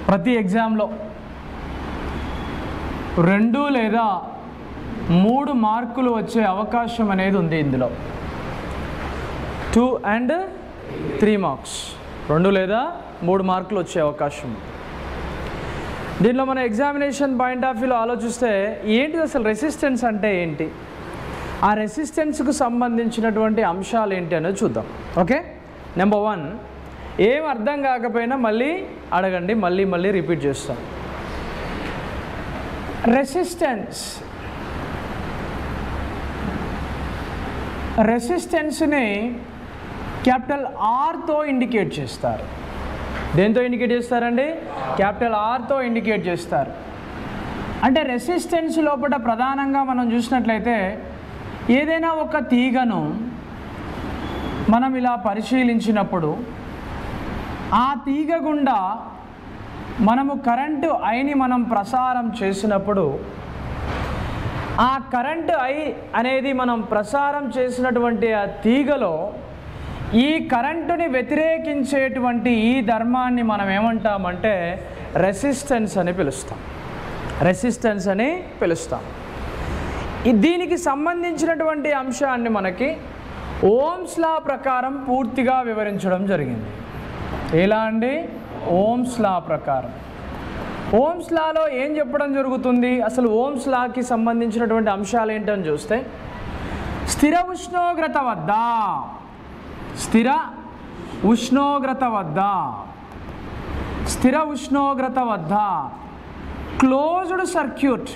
ప్రతి ఎగ్జామ్లో రెండు లేదా మూడు మార్కులు వచ్చే అవకాశం అనేది ఉంది ఇందులో టూ అండ్ త్రీ మార్క్స్ రెండు లేదా మూడు మార్కులు వచ్చే అవకాశం ఉంది. దీనిలో మన ఎగ్జామినేషన్ పాయింట్ ఆఫ్ వ్యూలో ఆలోచిస్తే ఏంటిది అసలు రెసిస్టెన్స్ అంటే ఏంటి ఆ రెసిస్టెన్స్కు సంబంధించినటువంటి అంశాలు ఏంటి అనేది చూద్దాం ఓకే నెంబర్ వన్ ఏం అర్థం కాకపోయినా మళ్ళీ అడగండి మళ్ళీ మళ్ళీ రిపీట్ చేస్తాం రెసిస్టెన్స్ రెసిస్టెన్స్ని క్యాపిటల్ ఆర్తో ఇండికేట్ చేస్తారు దేంతో ఇండికేట్ చేస్తారండి క్యాపిటల్ ఆర్తో ఇండికేట్ చేస్తారు అంటే రెసిస్టెన్స్ లోపల ప్రధానంగా మనం చూసినట్లయితే ఏదైనా ఒక తీగను మనం ఇలా పరిశీలించినప్పుడు ఆ తీగ గుండా మనము కరెంటు ఐని మనం ప్రసారం చేసినప్పుడు ఆ కరెంటు ఐ అనేది మనం ప్రసారం చేసినటువంటి ఆ తీగలో ఈ కరెంటుని వ్యతిరేకించేటువంటి ఈ ధర్మాన్ని మనం ఏమంటామంటే రెసిస్టెన్స్ అని పిలుస్తాం రెసిస్టెన్స్ అని పిలుస్తాం ఈ- దీనికి సంబంధించినటువంటి అంశాన్ని మనకి ఓమ్స్ లా ప్రకారం పూర్తిగా వివరించడం జరిగింది ఎలా అండి ఓమ్స్ లా ప్రకారం ఓమ్స్ లాలో ఏం చెప్పడం జరుగుతుంది అసలు ఓమ్స్ లాకి సంబంధించినటువంటి అంశాలు ఏంటని చూస్తే స్థిర ఉష్ణోగ్రత వద్ద స్థిర ఉష్ణోగ్రత వద్ద స్థిర ఉష్ణోగ్రత వద్ద క్లోజ్డ్ సర్క్యూట్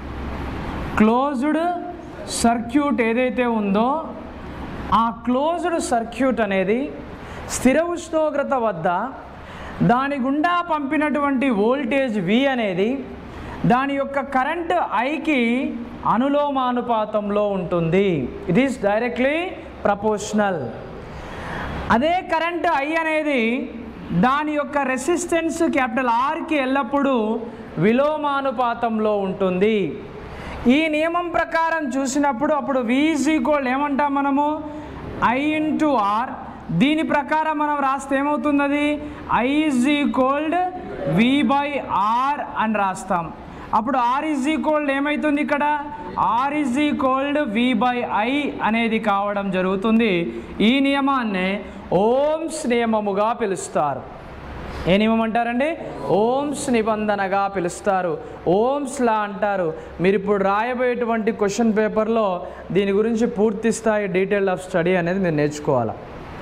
క్లోజ్డ్ సర్క్యూట్ ఏదైతే ఉందో ఆ క్లోజ్డ్ సర్క్యూట్ అనేది స్థిర ఉష్ణోగ్రత వద్ద దాని గుండా పంపినటువంటి వోల్టేజ్ వి అనేది దాని యొక్క కరెంట్ ఐకి అనులోమానుపాతంలో ఉంటుంది ఇట్ ఈస్ డైరెక్ట్లీ ప్రపోర్షనల్ అదే కరెంట్ ఐ అనేది దాని యొక్క రెసిస్టెన్స్ క్యాపిటల్ ఆర్కి ఎల్లప్పుడూ విలోమానుపాతంలో ఉంటుంది ఈ నియమం ప్రకారం చూసినప్పుడు అప్పుడు వి ఈజ్ ఈక్వల్ ఏమంటాం మనము ఐ ఇంటూ ఆర్ దీని ప్రకారం మనం రాస్తే ఏమవుతుంది అది I is equalled V by R అని రాస్తాం అప్పుడు ఆర్ ఈజ్ ఈక్వల్డ్ ఏమవుతుంది ఇక్కడ R is equalled V by I అనేది కావడం జరుగుతుంది ఈ నియమాన్నే ఓమ్స్ నియమముగా పిలుస్తారు ఏ నియమం అంటారండి ఓమ్స్ నిబంధనగా పిలుస్తారు ఓమ్స్ లా అంటారు మీరు ఇప్పుడు రాయబోయేటువంటి క్వశ్చన్ పేపర్లో దీని గురించి పూర్తి స్థాయి డీటెయిల్ ఆఫ్ స్టడీ అనేది మీరు నేర్చుకోవాలి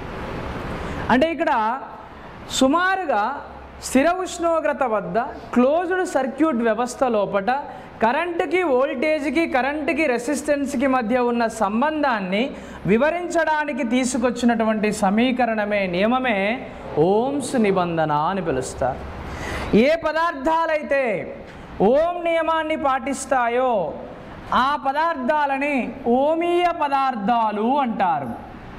అంటే ఇక్కడ సుమారుగా స్థిర ఉష్ణోగ్రత వద్ద క్లోజ్డ్ సర్క్యూట్ వ్యవస్థ లోపట కరెంటుకి వోల్టేజ్కి కరెంటుకి రెసిస్టెన్స్కి మధ్య ఉన్న సంబంధాన్ని వివరించడానికి తీసుకొచ్చినటువంటి సమీకరణమే నియమమే ఓమ్స్ నిబంధన అని పిలుస్తారు ఏ పదార్థాలైతే ఓం నియమాన్ని పాటిస్తాయో ఆ పదార్థాలని ఓమీయ పదార్థాలు అంటారు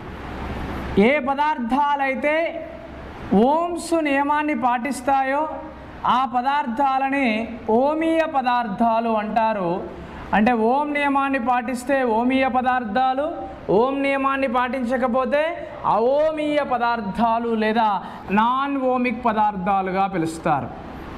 ఏ పదార్థాలైతే ఓమ్స్ నియమాన్ని పాటిస్తాయో ఆ పదార్థాలని ఓమీయ పదార్థాలు అంటారు అంటే ఓం నియమాన్ని పాటిస్తే ఓమీయ పదార్థాలు ఓం నియమాన్ని పాటించకపోతే అవోమీయ పదార్థాలు లేదా నాన్ ఓమిక్ పదార్థాలుగా పిలుస్తారు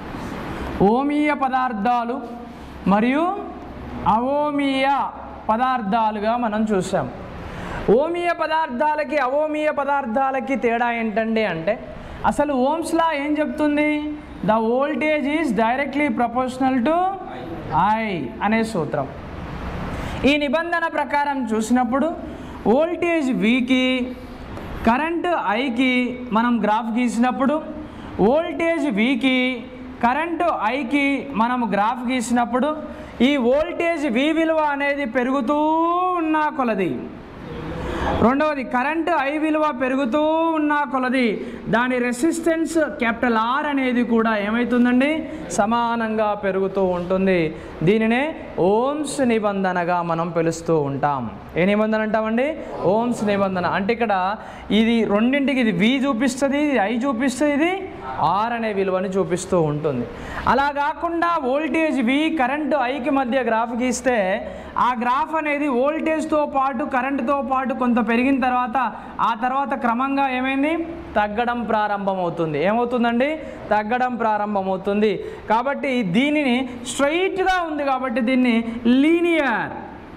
ఓమీయ పదార్థాలు మరియు అవోమీయ పదార్థాలుగా మనం చూసాం ఓమీయ పదార్థాలకి అవోమీయ పదార్థాలకి తేడా ఏంటండి అంటే అసలు ఓమ్స్ లా ఏం చెప్తుంది the voltage is directly proportional to I అనే సూత్రం ఈ నిబంధన ప్రకారం చూసినప్పుడు వోల్టేజ్ వికి కరెంటు ఐకి మనం గ్రాఫ్ గీసినప్పుడు వోల్టేజ్ వికి కరెంటు ఐకి మనం గ్రాఫ్ గీసినప్పుడు ఈ వోల్టేజ్ వి విలువ అనేది పెరుగుతూ ఉన్న కొలది రెండవది కరెంటు ఐ విలువ పెరుగుతూ ఉన్న కొలది దాని రెసిస్టెన్స్ క్యాపిటల్ ఆర్ అనేది కూడా ఏమవుతుందండి సమానంగా పెరుగుతూ ఉంటుంది దీనినే ఓమ్స్ నిబంధనగా మనం పిలుస్తూ ఉంటాం ఏ నిబంధన అంటామండి ఓమ్స్ నిబంధన అంటే ఇక్కడ ఇది రెండింటికి ఇది వి చూపిస్తుంది ఇది ఐ చూపిస్తుంది ఇది ఆర్ అనే విలువని చూపిస్తూ ఉంటుంది అలా కాకుండా వోల్టేజ్ వి కరెంటు ఐకి మధ్య గ్రాఫ్ గీస్తే ఆ గ్రాఫ్ అనేది వోల్టేజ్తో పాటు కరెంటుతో పాటు కొంత పెరిగిన తర్వాత ఆ తర్వాత క్రమంగా ఏమైంది తగ్గడం ప్రారంభమవుతుంది ఏమవుతుందండి తగ్గడం ప్రారంభమవుతుంది కాబట్టి దీనిని స్ట్రైట్గా ఉంది కాబట్టి దీన్ని లీనియర్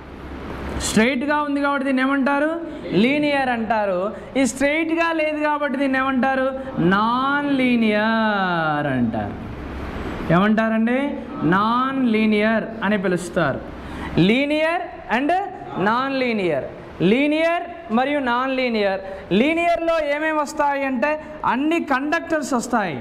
స్ట్రైట్గా ఉంది కాబట్టి దీన్ని ఏమంటారు లీనియర్ అంటారు ఈ స్ట్రైట్గా లేదు కాబట్టి దీన్ని ఏమంటారు నాన్ లీనియర్ అంటారు ఏమంటారండి నాన్ లీనియర్ అని పిలుస్తారు linear and non linear linear మరియు నాన్ లీనియర్ లీనియర్లో ఏమేమి వస్తాయి అంటే అన్ని కండక్టర్స్ వస్తాయి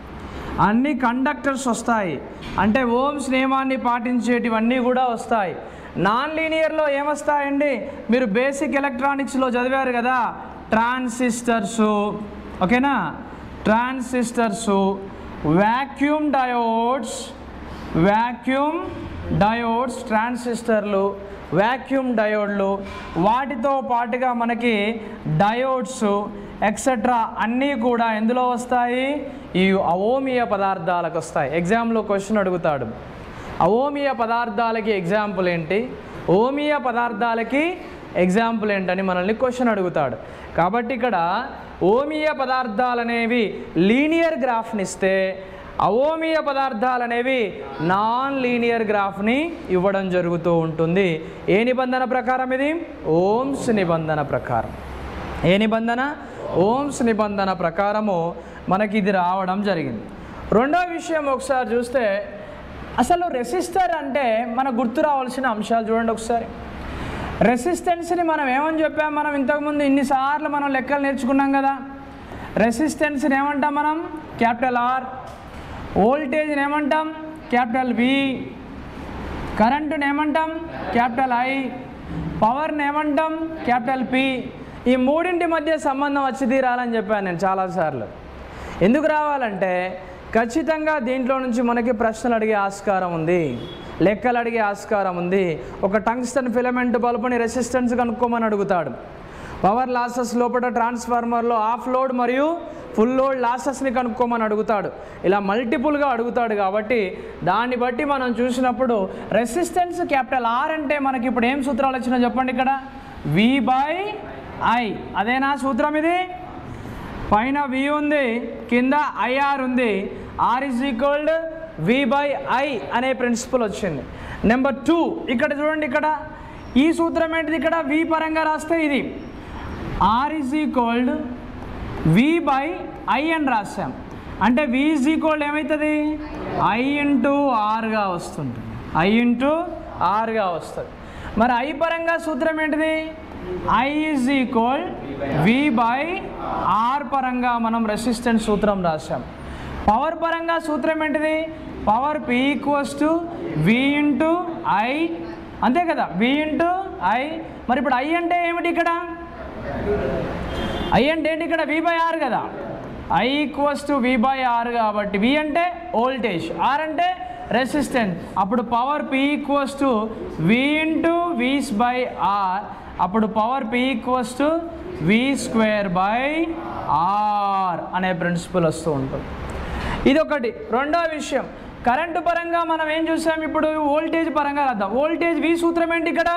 అన్ని కండక్టర్స్ వస్తాయి అంటే ఓమ్స్ నియమాన్ని పాటించేటివన్నీ కూడా వస్తాయి నాన్ లీనియర్లో ఏమొస్తాయండి మీరు బేసిక్ ఎలక్ట్రానిక్స్లో చదివారు కదా ట్రాన్సిస్టర్సు ఓకేనా transistors vacuum diodes vacuum diodes ట్రాన్సిస్టర్లు వ్యాక్యూమ్ డయోడ్లు వాటితో పాటుగా మనకి డయోడ్స్ ఎక్సెట్రా అన్నీ కూడా ఎందులో వస్తాయి ఈ అవోమియ పదార్థాలకు వస్తాయి ఎగ్జామ్లో క్వశ్చన్ అడుగుతాడు అవోమియ పదార్థాలకి ఎగ్జాంపుల్ ఏంటి ఓమియ పదార్థాలకి ఎగ్జాంపుల్ ఏంటని మనల్ని క్వశ్చన్ అడుగుతాడు కాబట్టి ఇక్కడ ఓమియ పదార్థాలు అనేవి లీనియర్ గ్రాఫ్ని ఇస్తే అవోమియ పదార్థాలు అనేవి నాన్ లీనియర్ గ్రాఫ్ని ఇవ్వడం జరుగుతూ ఉంటుంది ఏ నిబంధన ప్రకారం ఇది ఓమ్స్ నిబంధన ప్రకారం ఏ నిబంధన ఓమ్స్ నిబంధన ప్రకారము మనకి ఇది రావడం జరిగింది రెండో విషయం ఒకసారి చూస్తే అసలు రెసిస్టర్ అంటే మన గుర్తు రావాల్సిన అంశాలు చూడండి ఒకసారి రెసిస్టెన్స్ని మనం ఏమని చెప్పాం మనం ఇంతకుముందు ఇన్నిసార్లు మనం లెక్కలు నేర్చుకున్నాం కదా రెసిస్టెన్స్ని ఏమంటాం మనం క్యాపిటల్ ఆర్ వోల్టేజ్ని ఏమంటాం క్యాపిటల్ వి కరెంటుని ఏమంటాం క్యాపిటల్ ఐ పవర్ని ఏమంటాం క్యాపిటల్ పి ఈ మూడింటి మధ్య సంబంధం వచ్చి తీరాలని చెప్పాను నేను చాలాసార్లు ఎందుకు రావాలంటే ఖచ్చితంగా దీంట్లో నుంచి మనకి ప్రశ్నలు అడిగే ఆస్కారం ఉంది లెక్కలు అడిగే ఆస్కారం ఉంది ఒక టంగ్స్టన్ ఫిలమెంట్ బల్బుని రెసిస్టెన్స్ కనుక్కోమని అడుగుతాడు పవర్ లాసెస్ లోపల ట్రాన్స్ఫార్మర్లో ఆఫ్ లోడ్ మరియు ఫుల్ లోడ్ లాసెస్ని కనుక్కోమని అడుగుతాడు ఇలా మల్టిపుల్గా అడుగుతాడు కాబట్టి దాన్ని బట్టి మనం చూసినప్పుడు రెసిస్టెన్స్ క్యాపిటల్ ఆర్ అంటే మనకి ఇప్పుడు ఏం సూత్రాలు వచ్చినా చెప్పండి ఇక్కడ వి బై ఐ అదేనా సూత్రం ఇది పైన వి ఉంది కింద ఐఆర్ ఉంది R is equalled V by I అనే ప్రిన్సిపల్ వచ్చింది నెంబర్ టూ ఇక్కడ చూడండి ఇక్కడ ఈ సూత్రం ఏంటిది ఇక్కడ వి పరంగా రాస్తే ఇది R is equalled V by I అని రాసాం అంటే వి ఈజ్ ఈక్వల్డ్ ఏమవుతుంది ఐ ఇంటూ ఆర్గా వస్తుంది ఐ ఇంటూ ఆర్గా వస్తుంది మరి ఐ పరంగా సూత్రం ఏంటిది I is equal V by R పరంగా మనం రెసిస్టెన్స్ సూత్రం రాసాం పవర్ పరంగా సూత్రం ఏంటిది power P equals to V into I అంతే కదా వి ఇంటూ ఐ మరి ఇప్పుడు ఐ అంటే ఏమిటి ఇక్కడ ఐ అంటే ఏంటి ఇక్కడ వి బై ఆర్ కదా I equals to V by R కాబట్టి వి అంటే వోల్టేజ్ ఆర్ అంటే రెసిస్టెన్స్ అప్పుడు power P equals to V into V's by R అప్పుడు power P equals to V square by R అనే ప్రిన్సిపల్ వస్తూ ఉంటుంది ఇది ఒకటి రెండో విషయం కరెంటు పరంగా మనం ఏం చూసాం ఇప్పుడు వోల్టేజ్ పరంగా రాద్దాం వోల్టేజ్ వి సూత్రం ఏంటి ఇక్కడ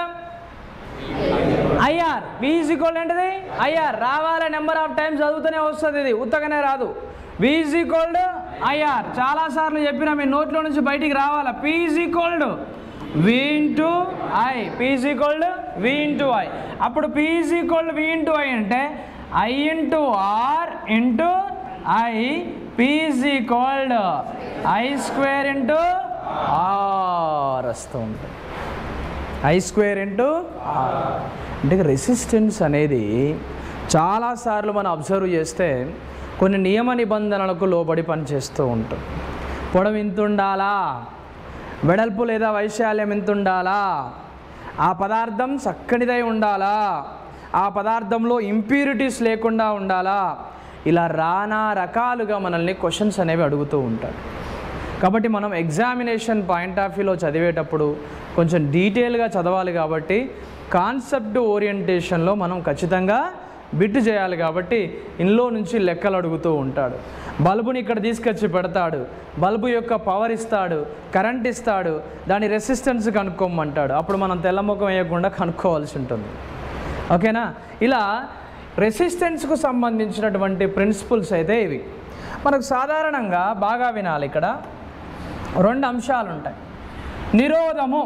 ఐఆర్ ఈజ్ ఈక్వల్ ఏంటిది ఐఆర్ రావాలి నెంబర్ ఆఫ్ టైమ్స్ చదువుతూనే వస్తుంది ఇది ఉత్తగానే రాదు ఈజ్ ఈక్వల్డ్ ఐఆర్ చాలాసార్లు చెప్పిన మీ నోట్లో నుంచి బయటికి రావాలా P is equalled V into I P is equalled V into I అప్పుడు P is equalled V into I అంటే I into R into I P is equalled I square into R వస్తూ ఉంటుంది ఐ స్క్వేర్ ఇంటూ అంటే రెసిస్టెన్స్ అనేది చాలాసార్లు మనం అబ్జర్వ్ చేస్తే కొన్ని నియమ నిబంధనలకు లోబడి పనిచేస్తూ ఉంటుంది పొడవు ఇంత ఉండాలా వెడల్పు లేదా వైశాల్యం ఎంత ఉండాలా ఆ పదార్థం చక్కనిదై ఉండాలా ఆ పదార్థంలో ఇంప్యూరిటీస్ లేకుండా ఉండాలా ఇలా రానా రకాలుగా మనల్ని క్వశ్చన్స్ అనేవి అడుగుతూ ఉంటాడు కాబట్టి మనం ఎగ్జామినేషన్ పాయింట్ ఆఫ్ వ్యూలో చదివేటప్పుడు కొంచెం డీటెయిల్గా చదవాలి కాబట్టి కాన్సెప్ట్ ఓరియంటేషన్లో మనం ఖచ్చితంగా బిట్టు చేయాలి కాబట్టి ఇంట్లో నుంచి లెక్కలు అడుగుతూ ఉంటాడు బల్బుని ఇక్కడ తీసుకొచ్చి పెడతాడు బల్బు యొక్క పవర్ ఇస్తాడు కరెంట్ ఇస్తాడు దాని రెసిస్టెన్స్ కనుక్కోమంటాడు అప్పుడు మనం తెల్లముఖం వేయకుండా కనుక్కోవాల్సి ఉంటుంది ఓకేనా ఇలా రెసిస్టెన్స్కు సంబంధించినటువంటి ప్రిన్సిపల్స్ అయితే ఇవి మనకు సాధారణంగా బాగా వినాలి ఇక్కడ రెండు అంశాలు ఉంటాయి నిరోధము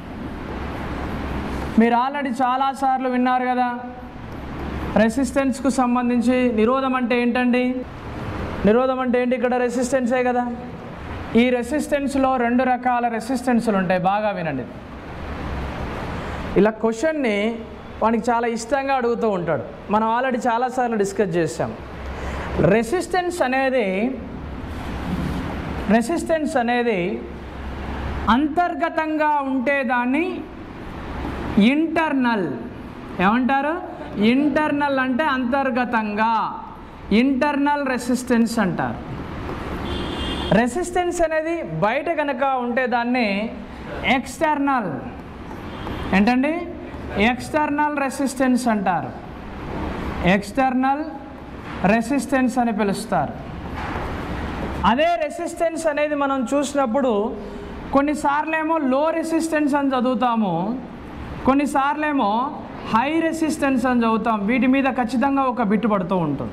మీరు ఆల్రెడీ చాలాసార్లు విన్నారు కదా రెసిస్టెన్స్కు సంబంధించి నిరోధం అంటే ఏంటండి నిరోధం అంటే ఏంటి ఇక్కడ రెసిస్టెన్సే కదా ఈ రెసిస్టెన్స్లో రెండు రకాల రెసిస్టెన్స్లు ఉంటాయి బాగా వినండి ఇలా క్వశ్చన్ని వానికి చాలా ఇష్టంగా అడుగుతూ ఉంటాడు మనం ఆల్రెడీ చాలాసార్లు డిస్కస్ చేసాం రెసిస్టెన్స్ అనేది రెసిస్టెన్స్ అనేది అంతర్గతంగా ఉంటే దాన్ని ఇంటర్నల్ ఏమంటారు ఇంటర్నల్ అంటే అంతర్గతంగా ఇంటర్నల్ రెసిస్టెన్స్ అంటారు రెసిస్టెన్స్ అనేది బయట కనుక ఉంటే దాన్ని ఎక్స్టర్నల్ ఏంటండి ఎక్స్టర్నల్ రెసిస్టెన్స్ అంటారు ఎక్స్టర్నల్ రెసిస్టెన్స్ అని పిలుస్తారు అదే రెసిస్టెన్స్ అనేది మనం చూసినప్పుడు కొన్నిసార్లేమో లో రెసిస్టెన్స్ అని చదువుతాము కొన్నిసార్లేమో హై రెసిస్టెన్స్ అని చదువుతాం వీటి మీద ఖచ్చితంగా ఒక బిట్టు పడుతూ ఉంటుంది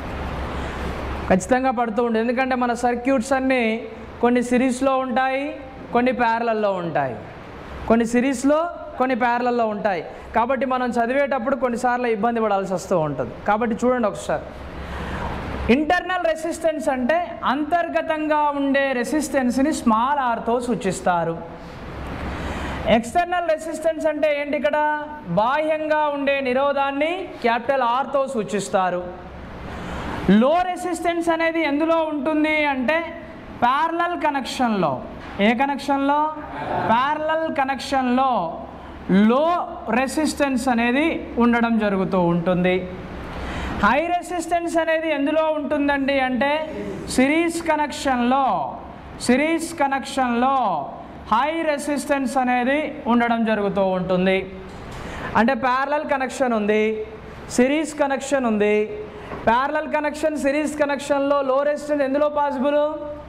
ఖచ్చితంగా పడుతూ ఉంటుంది ఎందుకంటే మన సర్క్యూట్స్ అన్నీ కొన్ని సిరీస్లో ఉంటాయి కొన్ని ప్యారలల్లో ఉంటాయి కొన్ని సిరీస్లో కొన్ని ప్యారలల్లో ఉంటాయి కాబట్టి మనం చదివేటప్పుడు కొన్నిసార్లు ఇబ్బంది పడాల్సి వస్తూ ఉంటుంది కాబట్టి చూడండి ఒకసారి ఇంటర్నల్ రెసిస్టెన్స్ అంటే అంతర్గతంగా ఉండే రెసిస్టెన్స్ని స్మాల్ ఆర్తో సూచిస్తారు ఎక్స్టర్నల్ రెసిస్టెన్స్ అంటే ఏంటి ఇక్కడ బాహ్యంగా ఉండే నిరోధాన్ని క్యాపిటల్ ఆర్తో సూచిస్తారు లో రెసిస్టెన్స్ అనేది ఎందులో ఉంటుంది అంటే ప్యారలల్ కనెక్షన్లో ఏ కనెక్షన్లో ప్యారలల్ కనెక్షన్లో లో రెసిస్టెన్స్ అనేది ఉండడం జరుగుతూ ఉంటుంది హై రెసిస్టెన్స్ అనేది ఎందులో ఉంటుందండి అంటే సిరీస్ కనెక్షన్లో సిరీస్ కనెక్షన్లో హై రెసిస్టెన్స్ అనేది ఉండడం జరుగుతూ ఉంటుంది అంటే ప్యారలల్ కనెక్షన్ ఉంది సిరీస్ కనెక్షన్ ఉంది ప్యారలల్ కనెక్షన్ సిరీస్ కనెక్షన్లో లో రెసిస్టెన్స్ ఎందులో పాసిబుల్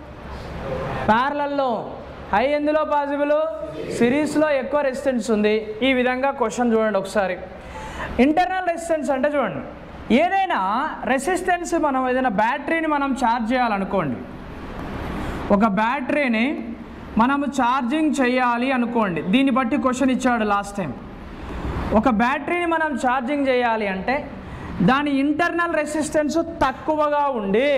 ప్యారలల్లో హై ఎందులో పాసిబుల్ సిరీస్లో ఎక్కువ రెసిస్టెన్స్ ఉంది ఈ విధంగా క్వశ్చన్ చూడండి ఒకసారి ఇంటర్నల్ రెసిస్టెన్స్ అంటే చూడండి ఏదైనా రెసిస్టెన్స్ మనం ఏదైనా బ్యాటరీని మనం ఛార్జ్ చేయాలనుకోండి ఒక బ్యాటరీని మనము ఛార్జింగ్ చేయాలి అనుకోండి దీన్ని బట్టి క్వశ్చన్ ఇచ్చాడు లాస్ట్ టైం ఒక బ్యాటరీని మనం ఛార్జింగ్ చేయాలి అంటే దాని ఇంటర్నల్ రెసిస్టెన్స్ తక్కువగా ఉండి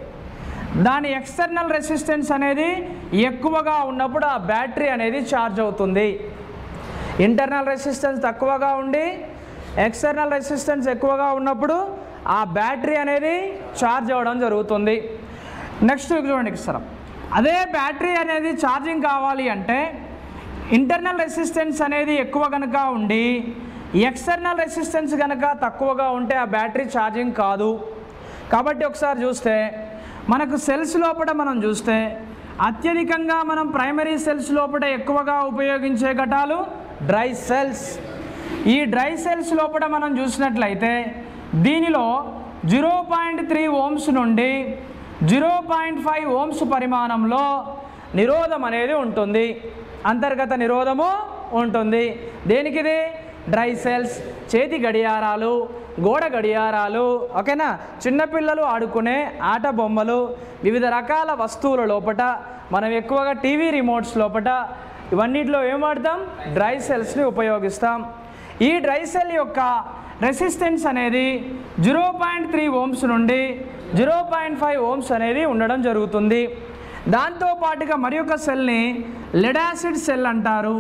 దాని ఎక్స్టర్నల్ రెసిస్టెన్స్ అనేది ఎక్కువగా ఉన్నప్పుడు ఆ బ్యాటరీ అనేది ఛార్జ్ అవుతుంది ఇంటర్నల్ రెసిస్టెన్స్ తక్కువగా ఉండి ఎక్స్టర్నల్ రెసిస్టెన్స్ ఎక్కువగా ఉన్నప్పుడు ఆ బ్యాటరీ అనేది ఛార్జ్ అవ్వడం జరుగుతుంది నెక్స్ట్ చూడండి సార్ అదే బ్యాటరీ అనేది ఛార్జింగ్ కావాలి అంటే ఇంటర్నల్ రెసిస్టెన్స్ అనేది ఎక్కువ కనుక ఉండి ఎక్స్టర్నల్ రెసిస్టెన్స్ కనుక తక్కువగా ఉంటే ఆ బ్యాటరీ ఛార్జింగ్ కాదు కాబట్టి ఒకసారి చూస్తే మనకు సెల్స్ లోపల మనం చూస్తే అత్యధికంగా మనం ప్రైమరీ సెల్స్ లోపల ఎక్కువగా ఉపయోగించే ఘటాలు డ్రై సెల్స్ ఈ డ్రై సెల్స్ లోపల మనం చూసినట్లయితే దీనిలో జీరో పాయింట్ త్రీ ఓమ్స్ నుండి జీరో పాయింట్ ఫైవ్ ఓమ్స్ పరిమాణంలో నిరోధం అనేది ఉంటుంది అంతర్గత నిరోధము ఉంటుంది దేనికిది డ్రై సెల్స్ చేతి గడియారాలు గోడ గడియారాలు ఓకేనా చిన్నపిల్లలు ఆడుకునే ఆట బొమ్మలు వివిధ రకాల వస్తువుల లోపట మనం ఎక్కువగా టీవీ రిమోట్స్ లోపట ఇవన్నిటిలో ఏం వాడతాం డ్రై సెల్స్ని ఉపయోగిస్తాం ఈ డ్రై సెల్ యొక్క రెసిస్టెన్స్ అనేది జీరో పాయింట్ త్రీ ఓమ్స్ నుండి జీరో పాయింట్ ఫైవ్ ఓమ్స్ అనేది ఉండడం జరుగుతుంది దాంతో పాటుగా మరి ఒక సెల్ని లెడ్ యాసిడ్ సెల్ అంటారు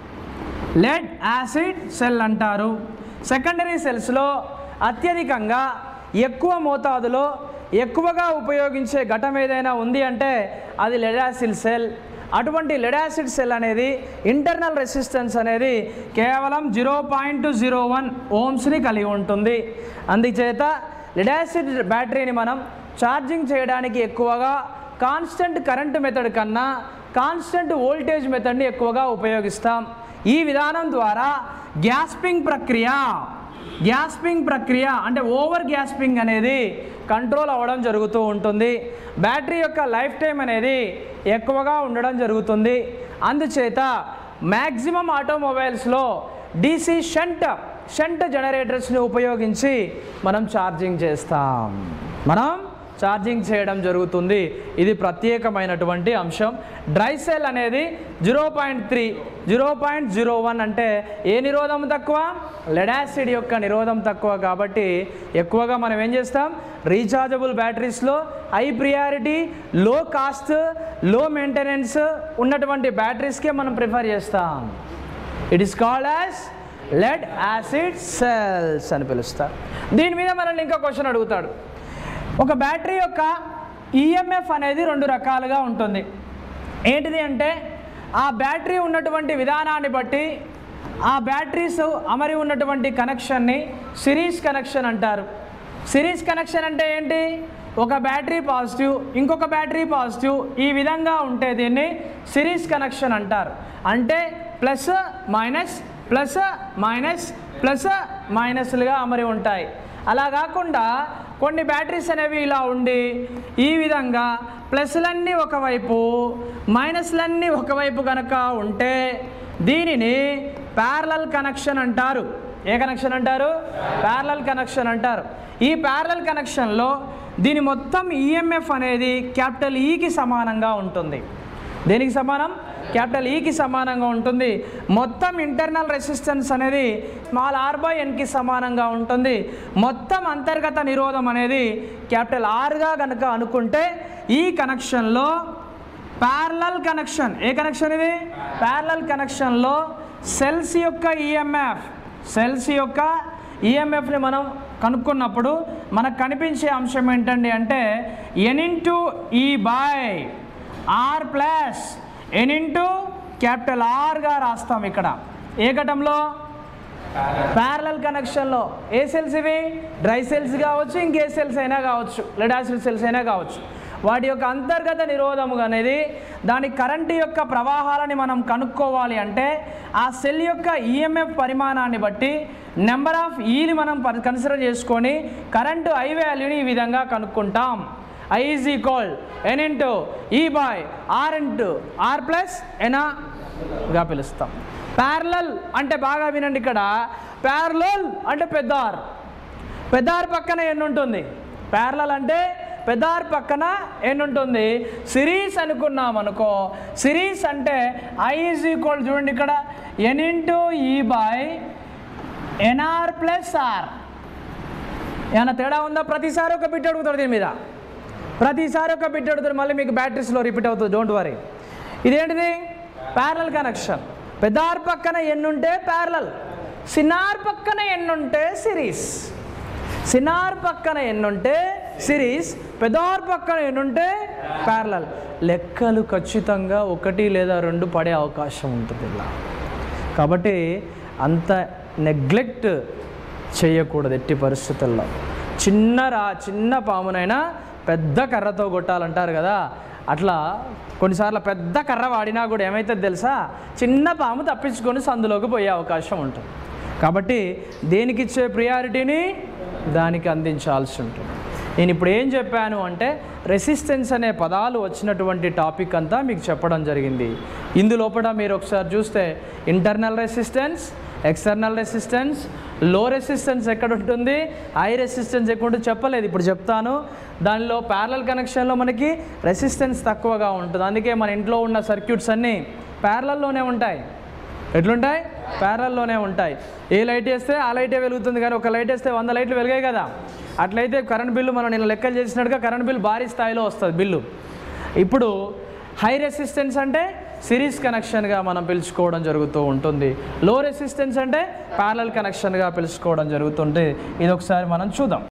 లెడ్ యాసిడ్ సెల్ అంటారు సెకండరీ సెల్స్లో అత్యధికంగా ఎక్కువ మోతాదులో ఎక్కువగా ఉపయోగించే ఘటం ఏదైనా ఉంది అంటే అది లెడ్ యాసిడ్ సెల్ అటువంటి లెడ్ యాసిడ్ సెల్ అనేది ఇంటర్నల్ రెసిస్టెన్స్ అనేది కేవలం జీరో పాయింట్ జీరో వన్ ఓమ్స్ని కలిగి ఉంటుంది అందుచేత లెడ్ యాసిడ్ బ్యాటరీని మనం ఛార్జింగ్ చేయడానికి ఎక్కువగా కాన్స్టెంట్ కరెంట్ మెథడ్ కన్నా కాన్స్టెంట్ వోల్టేజ్ మెథడ్ని ఎక్కువగా ఉపయోగిస్తాం ఈ విధానం ద్వారా గ్యాస్పింగ్ ప్రక్రియ గ్యాస్పింగ్ ప్రక్రియ అంటే ఓవర్ గ్యాస్పింగ్ అనేది కంట్రోల్ అవ్వడం జరుగుతూ ఉంటుంది బ్యాటరీ యొక్క లైఫ్ టైం అనేది ఎక్కువగా ఉండడం జరుగుతుంది అందుచేత మ్యాక్సిమం ఆటోమొబైల్స్లో డీసీ షంట్ షంట్ జనరేటర్స్ని ఉపయోగించి మనం ఛార్జింగ్ చేస్తాం మనం ఛార్జింగ్ చేయడం జరుగుతుంది ఇది ప్రత్యేకమైనటువంటి అంశం డ్రై సెల్ అనేది zero point three zero point zero one అంటే ఏ నిరోధం తక్కువ లెడాసిడ్ యొక్క నిరోధం తక్కువ కాబట్టి ఎక్కువగా మనం ఏం చేస్తాం రీఛార్జబుల్ బ్యాటరీస్లో high priority low cost low maintenance ఉన్నటువంటి బ్యాటరీస్కే మనం ప్రిఫర్ చేస్తాం it is called as lead acid cells అని పిలుస్తారు దీని మీద మనల్ని ఇంకా క్వశ్చన్ అడుగుతాడు ఒక బ్యాటరీ యొక్క ఈఎంఎఫ్ అనేది రెండు రకాలుగా ఉంటుంది ఏంటిది అంటే ఆ బ్యాటరీ ఉన్నటువంటి విధానాన్ని బట్టి ఆ బ్యాటరీస్ అమరి ఉన్నటువంటి కనెక్షన్ని సిరీస్ కనెక్షన్ అంటారు సిరీస్ కనెక్షన్ అంటే ఏంటి ఒక బ్యాటరీ పాజిటివ్ ఇంకొక బ్యాటరీ పాజిటివ్ ఈ విధంగా ఉంటే దీన్ని సిరీస్ కనెక్షన్ అంటారు అంటే plus minus plus minus plus మైనస్లుగా అమరి ఉంటాయి అలా కాకుండా కొన్ని బ్యాటరీస్ అనేవి ఇలా ఉండి ఈ విధంగా ప్లస్లన్నీ ఒకవైపు మైనస్లన్నీ ఒకవైపు కనుక ఉంటే దీనిని ప్యారలల్ కనెక్షన్ అంటారు ఏ కనెక్షన్ అంటారు ప్యారలల్ కనెక్షన్ అంటారు ఈ ప్యారలల్ కనెక్షన్లో దీని మొత్తం ఈఎంఎఫ్ అనేది క్యాపిటల్ ఈకి సమానంగా ఉంటుంది దేనికి సమానం క్యాపిటల్ ఈకి సమానంగా ఉంటుంది మొత్తం ఇంటర్నల్ రెసిస్టెన్స్ అనేది స్మాల్ ఆర్ బై ఎన్కి సమానంగా ఉంటుంది మొత్తం అంతర్గత నిరోధం అనేది క్యాపిటల్ ఆర్గా కనుక అనుకుంటే ఈ కనెక్షన్లో ప్యారలల్ కనెక్షన్ ఏ కనెక్షన్ ఇది ప్యారలల్ కనెక్షన్లో సెల్స్ యొక్క ఈఎంఎఫ్ సెల్స్ యొక్క ఈఎంఎఫ్ని మనం కనుక్కున్నప్పుడు మనకు కనిపించే అంశం ఏంటండి అంటే N into E by R plus N into capital ఆర్గా రాస్తాం ఇక్కడ ఏ ఘటంలో ప్యారలల్ కనెక్షన్లో ఏ సెల్స్ ఇవి డ్రై సెల్స్ కావచ్చు ఇంకే సెల్స్ అయినా కావచ్చు లెడాసిడ్ సెల్స్ అయినా కావచ్చు వాటి యొక్క అంతర్గత నిరోధము అనేది దాని కరెంటు యొక్క ప్రవాహాలని మనం కనుక్కోవాలి అంటే ఆ సెల్ యొక్క ఈఎంఎఫ్ పరిమాణాన్ని బట్టి నెంబర్ ఆఫ్ ఈని మనం కన్సిడర్ చేసుకొని కరెంటు ఐ వాల్యూని ఈ విధంగా కనుక్కుంటాం I is equal N into E by R into R plus ఎనాగా పిలుస్తాం ప్యారలల్ అంటే బాగా వినండి ఇక్కడ ప్యారలల్ అంటే పెద్ద ఆర్ పెద్ద ఆర్ పక్కన ఎన్ని ఉంటుంది ప్యారలల్ అంటే పెద్ద ఆర్ పక్కన ఎన్ని ఉంటుంది సిరీస్ అనుకున్నాం అనుకో సిరీస్ అంటే ఐ ఈజ్ ఈక్వల్ చూడండి ఇక్కడ N into E by N R plus R ఏమైనా తేడా ఉందా ప్రతిసారి ఒక బిట్ అడుగుతాడు దీని మీద ప్రతిసారి ఒక బిట్ అడుగుతాడు మళ్ళీ మీకు బ్యాటరీస్లో రిపీట్ అవుతుంది డోంట్ వరీ ఇదేంటిది ప్యారలల్ కనెక్షన్ పెద్దార్ పక్కన ఎన్నుంటే ప్యారలల్ సినార్ పక్కన ఎన్నుంటే సిరీస్ సినార్ పక్కన ఎన్నుంటే సిరీస్ పెదార్ పక్కన ఎన్నుంటే ప్యారలల్ లెక్కలు ఖచ్చితంగా ఒకటి లేదా రెండు పడే అవకాశం ఉంటుంది ఇలా కాబట్టి అంత నెగ్లెక్ట్ చేయకూడదు ఎట్టి పరిస్థితుల్లో చిన్న రా చిన్న పామునైనా పెద్ద కర్రతో కొట్టాలంటారు కదా అట్లా కొన్నిసార్లు పెద్ద కర్ర వాడినా కూడా ఏమవుతుంది తెలుసా చిన్న పాము తప్పించుకొని సందులోకి పోయే అవకాశం ఉంటుంది కాబట్టి దేనికి ఇచ్చే ప్రియారిటీని దానికి అందించాల్సి ఉంటుంది నేను ఇప్పుడు ఏం చెప్పాను అంటే రెసిస్టెన్స్ అనే పదాలు వచ్చినటువంటి టాపిక్ అంతా మీకు చెప్పడం జరిగింది ఇందులోపల మీరు ఒకసారి చూస్తే internal resistance external resistance low resistance ఎక్కడ ఉంటుంది హై రెసిస్టెన్స్ ఎక్కడ ఉంటుంది చెప్పలేదు ఇప్పుడు చెప్తాను దానిలో ప్యారలల్ కనెక్షన్లో మనకి రెసిస్టెన్స్ తక్కువగా ఉంటుంది అందుకే మన ఇంట్లో ఉన్న సర్క్యూట్స్ అన్నీ ప్యారలల్లోనే ఉంటాయి ఎట్లుంటాయి ప్యారల్లోనే ఉంటాయి ఏ లైట్ వేస్తే ఆ లైటే వెలుగుతుంది కానీ ఒక లైట్ వేస్తే వంద లైట్లు వెలిగాయి కదా అట్లయితే కరెంట్ బిల్లు మనం నేను లెక్కలు చేసినట్టుగా కరెంట్ బిల్ భారీ స్థాయిలో వస్తుంది బిల్లు ఇప్పుడు హై రెసిస్టెన్స్ అంటే సిరీస్ కనెక్షన్గా మనం పిలుచుకోవడం జరుగుతూ ఉంటుంది లో రెసిస్టెన్స్ అంటే ప్యారలల్ కనెక్షన్గా పిలుచుకోవడం జరుగుతుంటే ఇది ఒకసారి మనం చూద్దాం